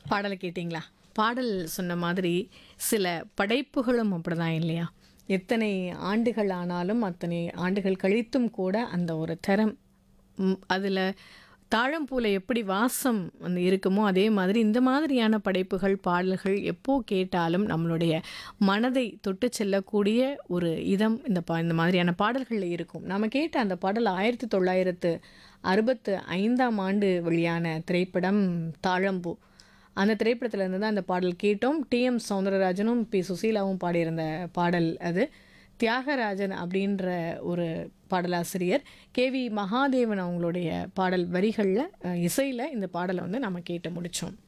பாடலை கேட்டிங்களா பாடல் சொன்ன மாதிரி சில படைப்புகளும் அப்படிதான் இல்லையா எத்தனை ஆண்டுகள் ஆனாலும் அத்தனை ஆண்டுகள் கழித்தும் கூட அந்த ஒரு தரம் அதில் தாழம்பூல எப்படி வாசம் வந்து இருக்குமோ அதே மாதிரி இந்த மாதிரியான படைப்புகள் பாடல்கள் எப்போ கேட்டாலும் நம்மளுடைய மனதை தொட்டு செல்லக்கூடிய ஒரு இதம் இந்த பா இந்த மாதிரியான பாடல்களில் இருக்கும் நாம் கேட்ட அந்த பாடல் ஆயிரத்தி தொள்ளாயிரத்து அறுபத்து ஐந்தாம் ஆண்டு வெளியான திரைப்படம் தாழம்பூ அந்த திரைப்படத்துல இருந்து தான் அந்த பாடல் கேட்டோம் டிஎம் சௌந்தரராஜனும் பி சுசீலாவும் பாடியிருந்த பாடல் அது தியாகராஜன் அப்படின்ற ஒரு பாடலாசிரியர் கேவி மகாதேவன் அவங்களுடைய பாடல் வரிகளில் இசையில் இந்த பாடலை வந்து நம்ம கேட்டு முடித்தோம்